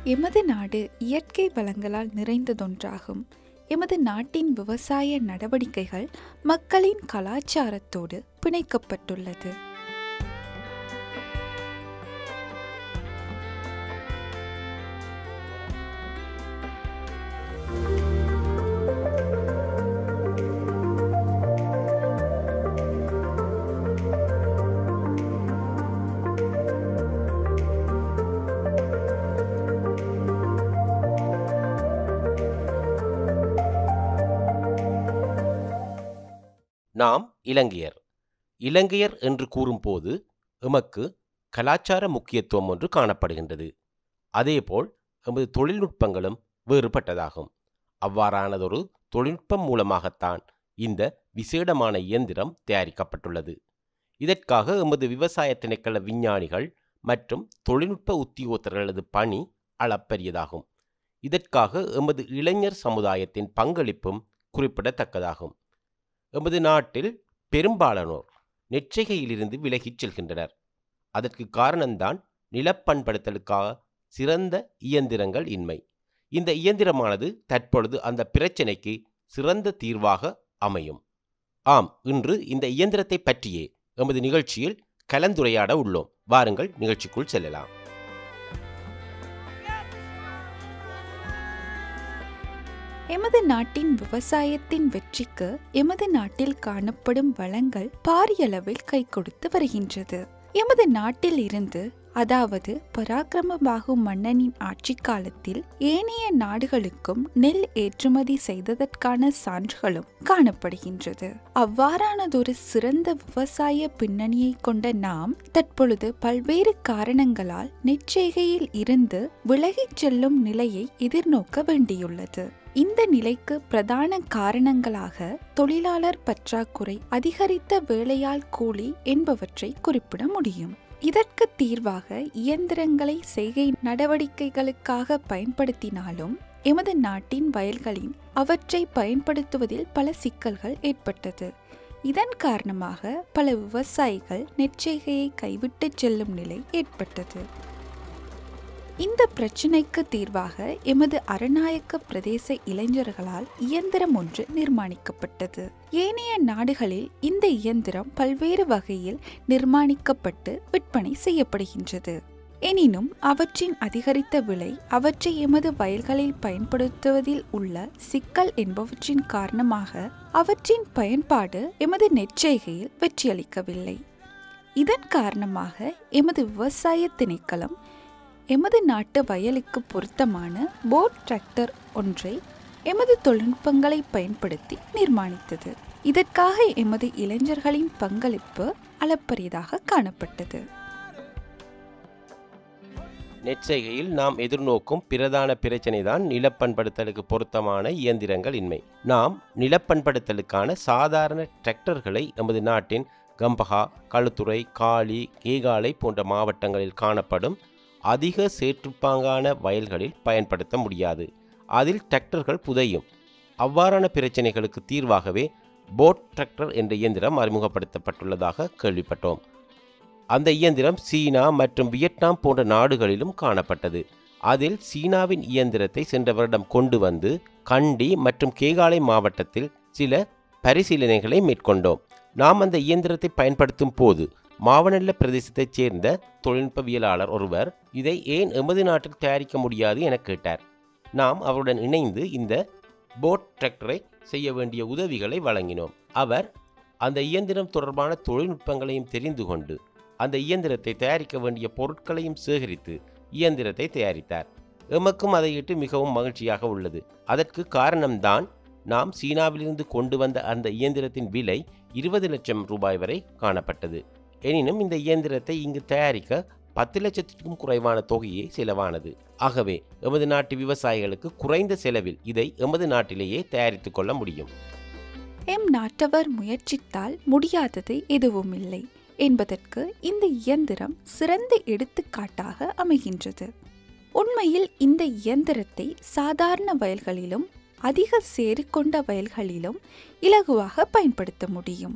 எமது நாடு இயற்கை வளங்களால் நிறைந்ததொன்றாகும் எமது நாட்டின் விவசாய நடவடிக்கைகள் மக்களின் கலாச்சாரத்தோடு பிணைக்கப்பட்டுள்ளது நாம் இலங்கையர் இலங்கையர் என்று கூறும்போது எமக்கு கலாச்சார முக்கியத்துவம் ஒன்று காணப்படுகின்றது அதேபோல் எமது தொழில்நுட்பங்களும் வேறுபட்டதாகும் அவ்வாறானதொரு தொழில்நுட்பம் மூலமாகத்தான் இந்த விசேடமான இயந்திரம் தயாரிக்கப்பட்டுள்ளது இதற்காக எமது விவசாய திணைக்கள விஞ்ஞானிகள் மற்றும் தொழில்நுட்ப உத்தியோகத்தர்களது பணி அளப்பரியதாகும் இதற்காக எமது இளைஞர் சமுதாயத்தின் பங்களிப்பும் குறிப்பிடத்தக்கதாகும் எமது நாட்டில் பெரும்பாலானோர் நெற்றிகையிலிருந்து விலகிச் செல்கின்றனர் அதற்கு காரணம்தான் நிலப்பண்படுத்தலுக்காக சிறந்த இயந்திரங்கள் இன்மை இந்த இயந்திரமானது தற்பொழுது அந்த பிரச்சினைக்கு சிறந்த தீர்வாக அமையும் ஆம் இன்று இந்த இயந்திரத்தை பற்றியே எமது நிகழ்ச்சியில் கலந்துரையாட உள்ளோம் வாருங்கள் நிகழ்ச்சிக்குள் செல்லலாம் எமது நாட்டின் விவசாயத்தின் வெற்றிக்கு எமது நாட்டில் காணப்படும் வளங்கள் பாரியளவில் கை கொடுத்து வருகின்றது எமது நாட்டில் இருந்து அதாவது பராக்கிரமபாகு மன்னனின் ஆட்சி காலத்தில் ஏனைய நாடுகளுக்கும் நெல் ஏற்றுமதி செய்ததற்கான சான்றுகளும் காணப்படுகின்றது அவ்வாறானதொரு சிறந்த விவசாய பின்னணியை கொண்ட நாம் தற்பொழுது பல்வேறு காரணங்களால் நெற்செய்கையில் இருந்து விலகிச் செல்லும் நிலையை எதிர்நோக்க வேண்டியுள்ளது இந்த நிலைக்கு பிரதான காரணங்களாக தொழிலாளர் பற்றாக்குறை அதிகரித்த வேலையாள் கூலி என்பவற்றை குறிப்பிட முடியும் இதற்கு தீர்வாக இயந்திரங்களை செய்கை நடவடிக்கைகளுக்காக பயன்படுத்தினாலும் எமது நாட்டின் வயல்களில் அவற்றை பயன்படுத்துவதில் பல சிக்கல்கள் ஏற்பட்டது இதன் காரணமாக பல விவசாயிகள் நெற்செய்கையை கைவிட்டு செல்லும் நிலை ஏற்பட்டது இந்த பிரச்சினைக்கு தீர்வாக எமது அரநாயக்க பிரதேச இளைஞர்களால் இயந்திரம் ஒன்று நிர்மாணிக்கப்பட்டது ஏனைய நாடுகளில் இந்த இயந்திரம் பல்வேறு வகையில் நிர்மாணிக்கப்பட்டு விற்பனை செய்யப்படுகின்றது எனினும் அவற்றின் அதிகரித்த விலை அவற்றை எமது வயல்களில் பயன்படுத்துவதில் உள்ள சிக்கல் என்பவற்றின் காரணமாக அவற்றின் பயன்பாடு எமது நெற்செய்கையில் வெற்றியளிக்கவில்லை இதன் காரணமாக எமது விவசாய திணைக்களம் எமது நாட்டு வயலுக்கு பொருத்தமான போட் டிராக்டர் ஒன்றை எமது தொழில்நுட்பங்களை பயன்படுத்தி நிர்மாணித்தது இதற்காக எமது இளைஞர்களின் பங்களிப்பு அளப்பரியதாக காணப்பட்டது நெற்செய்கையில் நாம் எதிர்நோக்கும் பிரதான பிரச்சனை தான் நிலப்பண்படுத்தலுக்கு பொருத்தமான இயந்திரங்கள் இன்மை நாம் நிலப்பண்படுத்தலுக்கான சாதாரண டிராக்டர்களை எமது நாட்டின் கம்பஹா களுத்துறை காளி கேகாலை போன்ற மாவட்டங்களில் காணப்படும் அதிக சேற்றுப்பாங்கான வயல்களில் பயன்படுத்த முடியாது அதில் டிராக்டர்கள் புதையும் அவ்வாறான பிரச்சனைகளுக்கு தீர்வாகவே போட் டிராக்டர் என்ற இயந்திரம் அறிமுகப்படுத்தப்பட்டுள்ளதாக கேள்விப்பட்டோம் அந்த இயந்திரம் சீனா மற்றும் வியட்நாம் போன்ற நாடுகளிலும் காணப்பட்டது அதில் சீனாவின் இயந்திரத்தை சென்ற வருடம் கொண்டு வந்து கண்டி மற்றும் கேகாலை மாவட்டத்தில் சில பரிசீலனைகளை மேற்கொண்டோம் நாம் அந்த இயந்திரத்தை பயன்படுத்தும் போது மாவனல்ல பிரதேசத்தைச் சேர்ந்த தொழில்நுட்பவியலாளர் ஒருவர் இதை ஏன் எமது நாட்டில் தயாரிக்க முடியாது என கேட்டார் நாம் அவருடன் இணைந்து இந்த போட் டிராக்டரை செய்ய வேண்டிய உதவிகளை வழங்கினோம் அவர் அந்த இயந்திரம் தொடர்பான தொழில்நுட்பங்களையும் தெரிந்து கொண்டு அந்த இயந்திரத்தை தயாரிக்க வேண்டிய பொருட்களையும் சேகரித்து இயந்திரத்தை தயாரித்தார் எமக்கும் அதையிட்டு மிகவும் மகிழ்ச்சியாக உள்ளது அதற்கு காரணம்தான் நாம் சீனாவிலிருந்து கொண்டு வந்த அந்த இயந்திரத்தின் விலை இருபது லட்சம் ரூபாய் வரை காணப்பட்டது எனினும் இந்த இயந்திரத்தை இங்கு தயாரிக்க பத்து லட்சத்திற்கும் குறைவான தொகையே செலவானது ஆகவே எமது நாட்டு விவசாயிகளுக்கு குறைந்த செலவில் இதை எமது நாட்டிலேயே தயாரித்துக் கொள்ள முடியும் எம் நாட்டவர் முயற்சித்தால் முடியாதது எதுவும் இல்லை என்பதற்கு இந்த இயந்திரம் சிறந்த எடுத்துக்காட்டாக அமைகின்றது உண்மையில் இந்த இயந்திரத்தை சாதாரண வயல்களிலும் அதிக சேறு கொண்ட வயல்களிலும் இலகுவாக பயன்படுத்த முடியும்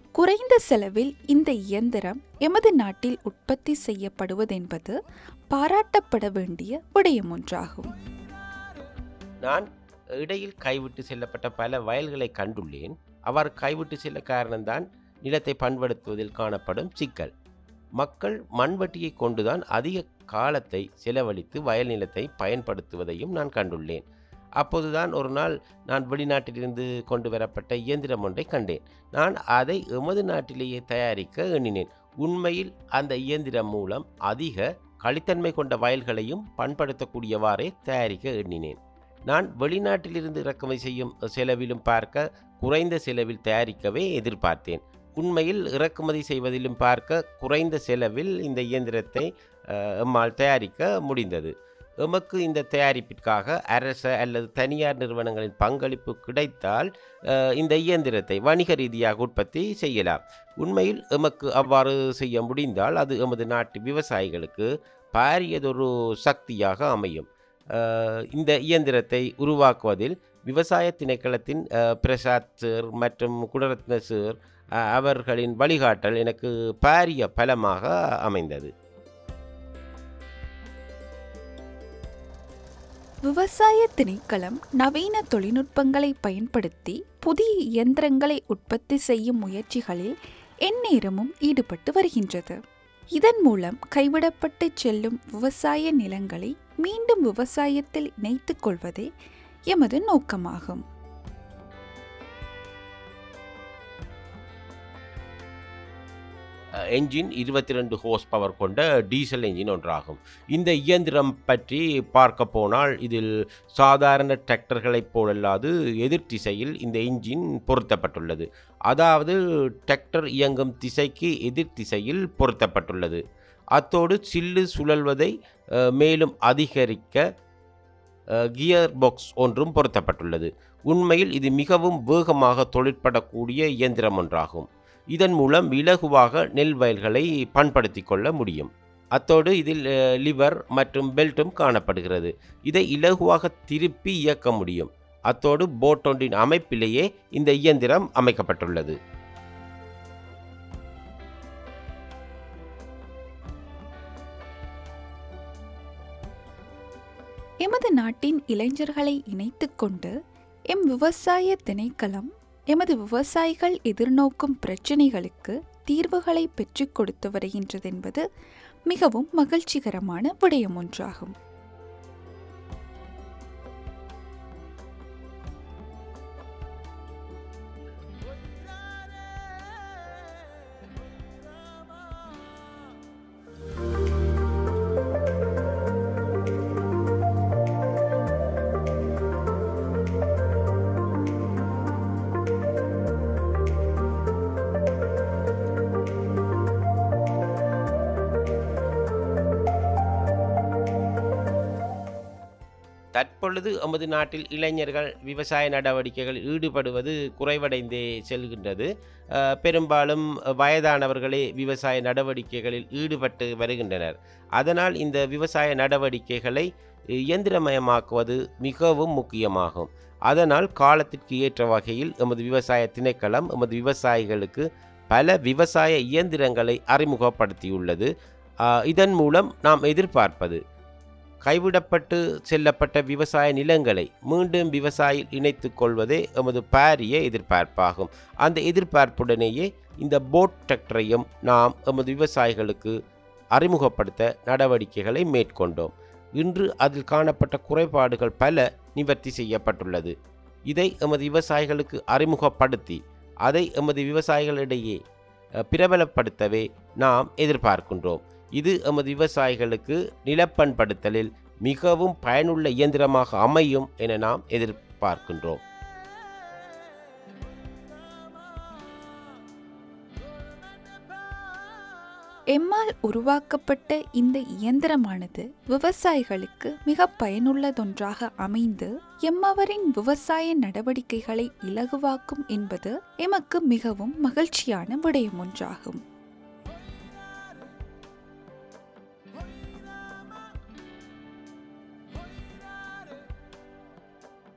குறைந்த செலவில் இந்த இயந்திரம் எமது நாட்டில் உற்பத்தி செய்யப்படுவதென்பது பாராட்டப்பட வேண்டிய விடயம் ஒன்றாகும் நான் இடையில் கைவிட்டு செல்லப்பட்ட பல வயல்களை கண்டுள்ளேன் அவ்வாறு கைவிட்டு செல்ல காரணம்தான் நிலத்தை பண்படுத்துவதில் காணப்படும் சிக்கல் மக்கள் மண்வெட்டியை கொண்டுதான் அதிக காலத்தை செலவழித்து வயல் நிலத்தை பயன்படுத்துவதையும் நான் கண்டுள்ளேன் அப்போதுதான் ஒரு நாள் நான் வெளிநாட்டிலிருந்து கொண்டு வரப்பட்ட இயந்திரம் ஒன்றை கண்டேன் நான் அதை எமது நாட்டிலேயே தயாரிக்க எண்ணினேன் உண்மையில் அந்த இயந்திரம் மூலம் அதிக களித்தன்மை கொண்ட வயல்களையும் பண்படுத்தக்கூடியவாறே தயாரிக்க எண்ணினேன் நான் வெளிநாட்டிலிருந்து இறக்குமதி செய்யும் செலவிலும் பார்க்க குறைந்த செலவில் தயாரிக்கவே எதிர்பார்த்தேன் உண்மையில் இறக்குமதி செய்வதிலும் பார்க்க குறைந்த செலவில் இந்த இயந்திரத்தை அஹ், எம்மால் தயாரிக்க முடிந்தது எமக்கு இந்த தயாரிப்பிற்காக அரச அல்லது தனியார் நிறுவனங்களின் பங்களிப்பு கிடைத்தால் அஹ், இந்த இயந்திரத்தை வணிக ரீதியாக உற்பத்தி செய்யலாம் உண்மையில் எமக்கு அவ்வாறு செய்ய முடிந்தால் அது எமது நாட்டு விவசாயிகளுக்கு பாரியதொரு சக்தியாக அமையும் அஹ், இந்த இயந்திரத்தை உருவாக்குவதில் விவசாய திணைக்களத்தின் அஹ், பிரசாத் சார் மற்றும் குணரத்ன சார் அஹ், அவர்களின் வழிகாட்டல் எனக்கு பாரிய பலமாக அமைந்தது விவசாய திணைக்களம் நவீன தொழில்நுட்பங்களை பயன்படுத்தி புதிய இயந்திரங்களை உற்பத்தி செய்யும் முயற்சிகளில் எந்நேரமும் ஈடுபட்டு வருகின்றது இதன் மூலம் கைவிடப்பட்டு செல்லும் விவசாய நிலங்களை மீண்டும் விவசாயத்தில் இணைத்துக் கொள்வதே எமது நோக்கமாகும் என்ஜின் இருபத்தி ரெண்டு ஹோஸ் பவர் கொண்ட டீசல் என்ஜின் ஒன்றாகும் இந்த இயந்திரம் பற்றி பார்க்க போனால் இதில் சாதாரண டிராக்டர்களைப் போலல்லாது எதிர் திசையில் இந்த என்ஜின் பொருத்தப்பட்டுள்ளது அதாவது டிராக்டர் இயங்கும் திசைக்கு எதிர் திசையில் பொருத்தப்பட்டுள்ளது அத்தோடு சில்லு சுழல்வதை அஹ், மேலும் அதிகரிக்க கியர் பாக்ஸ் ஒன்றும் பொருத்தப்பட்டுள்ளது உண்மையில் இது மிகவும் வேகமாக தொழிற்படக்கூடிய இயந்திரம் ஒன்றாகும் இதன் மூலம் இலகுவாக நெல் வயல்களை பண்படுத்தி கொள்ள முடியும் அத்தோடு இதில் அஹ், லிவர் மற்றும் பெல்ட்டும் காணப்படுகிறது இதை இலகுவாக திருப்பி இயக்க முடியும் அத்தோடு போட் ஒன்றின் அமைப்பிலேயே இந்த இயந்திரம் அமைக்கப்பட்டுள்ளது எமது நாட்டின் இளைஞர்களை இணைத்துக் கொண்டு எம் விவசாய திணைக்களம் எமது விவசாயிகள் எதிர்நோக்கும் பிரச்சினைகளுக்கு தீர்வுகளை பெற்றுக் கொடுத்து வருகின்றதென்பது மிகவும் மகிழ்ச்சிகரமான விடயம் ஒன்றாகும் தற்பொழுது நமது நாட்டில் இளைஞர்கள் விவசாய நடவடிக்கைகளில் ஈடுபடுவது குறைவடைந்தே செல்கின்றது அஹ், பெரும்பாலும் வயதானவர்களே விவசாய நடவடிக்கைகளில் ஈடுபட்டு வருகின்றனர் அதனால் இந்த விவசாய நடவடிக்கைகளை இயந்திரமயமாக்குவது மிகவும் முக்கியமாகும் அதனால் காலத்திற்கு ஏற்ற வகையில் எமது விவசாய திணைக்களம் எமது விவசாயிகளுக்கு பல விவசாய இயந்திரங்களை அறிமுகப்படுத்தியுள்ளது அஹ், இதன் மூலம் நாம் எதிர்பார்ப்பது கைவிடப்பட்டு செல்லப்பட்ட விவசாய நிலங்களை மீண்டும் விவசாயியில் இணைத்துக் கொள்வதே எமது பாரிய எதிர்பார்ப்பாகும் அந்த எதிர்பார்ப்புடனேயே இந்த போட் டிராக்டரையும் நாம் எமது விவசாயிகளுக்கு அறிமுகப்படுத்த நடவடிக்கைகளை மேற்கொண்டோம் இன்று அதில் காணப்பட்ட குறைபாடுகள் பல நிவர்த்தி செய்யப்பட்டுள்ளது இதை எமது விவசாயிகளுக்கு அறிமுகப்படுத்தி அதை எமது விவசாயிகளிடையே அஹ், பிரபலப்படுத்தவே நாம் எதிர்பார்க்கின்றோம் இது எமது விவசாயிகளுக்கு நிலப்பண்படுத்தலில் மிகவும் பயனுள்ள இயந்திரமாக அமையும் என நாம் எதிர்பார்க்கின்றோம் எம்மால் உருவாக்கப்பட்ட இந்த இயந்திரமானது விவசாயிகளுக்கு மிக பயனுள்ளதொன்றாக அமைந்து எம்மவரின் விவசாய நடவடிக்கைகளை இலகுவாக்கும் என்பது எமக்கு மிகவும் மகிழ்ச்சியான விடயம் ஒன்றாகும்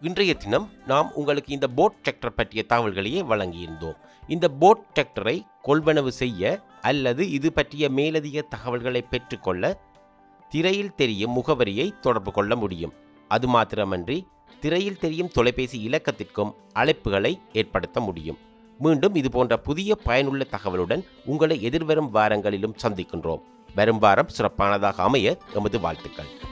இன்றைய தினம் நாம் உங்களுக்கு இந்த போட் டிராக்டர் பற்றிய தகவல்களையே வழங்கியிருந்தோம் இந்த போட் டிராக்டரை கொள்வனவு செய்ய அல்லது இது பற்றிய மேலதிக தகவல்களை பெற்றுக்கொள்ள திரையில் தெரியும் முகவரியை தொடர்பு கொள்ள முடியும் அது மாத்திரமன்றி திரையில் தெரியும் தொலைபேசி இலக்கத்திற்கும் அழைப்புகளை ஏற்படுத்த முடியும் மீண்டும் இது போன்ற புதிய பயனுள்ள தகவலுடன் உங்களை எதிர்வரும் வாரங்களிலும் சந்திக்கின்றோம் வரும் வாரம் சிறப்பானதாக அமைய எமது வாழ்த்துக்கள்